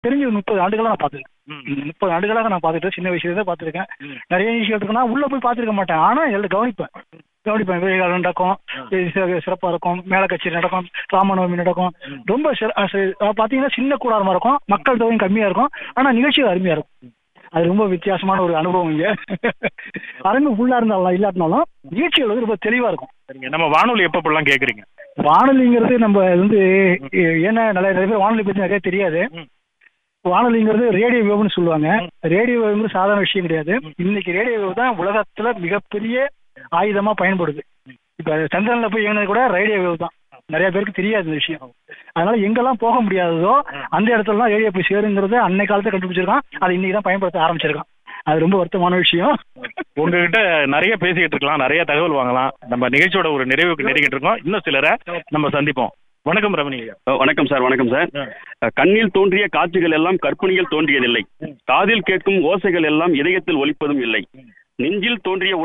தெரிஞ்சு ஒரு முப்பது ஆண்டுகளா நான் பார்த்துருக்கேன் ம். முப்பது ஆண்டுகளாக நான் பார்த்துட்டு சின்ன வயசுல தான் பார்த்துருக்கேன் ம். நிறைய நிகழ்ச்சிகள் இருக்குன்னா உள்ள போய் பார்த்துருக்க மாட்டேன் ஆனா எல்லாம் கவனிப்பேன் கவனிப்பேன் விளையாட நடக்கும் இது சி- சிறப்பா இருக்கும் மேல கச்சேரி நடக்கும் ராமநவமி நடக்கும் ரொம்ப சிற- அஹ் சி- அஹ் பாத்தீங்கன்னா சின்ன கூடாரமா இருக்கும் மக்கள் தொகையும் கம்மியா இருக்கும் ஆனா நிகழ்ச்சிகள் அருமையா இருக்கும் அது ரொம்ப வித்தியாசமான ஒரு அனுபவம் இங்க அரங்கு ஃபுல்லா இருந்தாலும் இல்லாட்டினாலும் நிகழ்ச்சிகள் வந்து ரொம்ப தெளிவா இருக்கும் சரிங்க நம்ம வானொலி எப்ப இப்பெல்லாம் கேக்குறீங்க வானொலிங்கிறது நம்ம இது வந்து எ- ஏன்னா நிறைய நிறைய பேர் வானொலி பத்தி நிறைய தெரியாது ம். வானொலிங்கிறது ரேடியோ வேவ்னு சொல்லுவாங்க ரேடியோ வேவ்ங்கிறது சாதாரண விஷயம் கிடையாது இன்னைக்கு ரேடியோ வேவ் தான் உலகத்துல மிகப்பெரிய ஆயுதமா பயன்படுது இப்ப சந்திரன்ல போய் இயங்கினது கூட ரேடியோ வேவ் தான் நிறைய பேருக்கு தெரியாது இந்த விஷயம் அதனால எங்கெல்லாம் போக முடியாததோ அந்த இடத்துலலாம் ரேடியோ போய் சேருங்கிறது அன்னை காலத்தை கண்டுபிடிச்சிருக்கான் அதை இன்னைக்கு தான் பயன்படுத்த ஆரம்பிச்சிருக்கான் அது ரொம்ப வருத்தமான விஷயம் உங்ககிட்ட நிறைய பேசிக்கிட்டு இருக்கலாம் நிறைய தகவல் வாங்கலாம் நம்ம நிகழ்ச்சியோட ஒரு நிறைவுக்கு நெருங்கிட்டு இருக்கோம் இன்னும் சிலரை நம்ம சந்திப்போம் வணக்கம் ரமணி ஐயா. அஹ் வணக்கம் சார் வணக்கம் சார் ஆ. அஹ் கண்ணில் தோன்றிய காட்சிகள் எல்லாம் கற்பனையில் தோன்றியதில்லை காதில் கேட்கும் ஓசைகள் எல்லாம் இதயத்தில் ஒலிப்பதும் இல்லை நெஞ்சில் தோன்றிய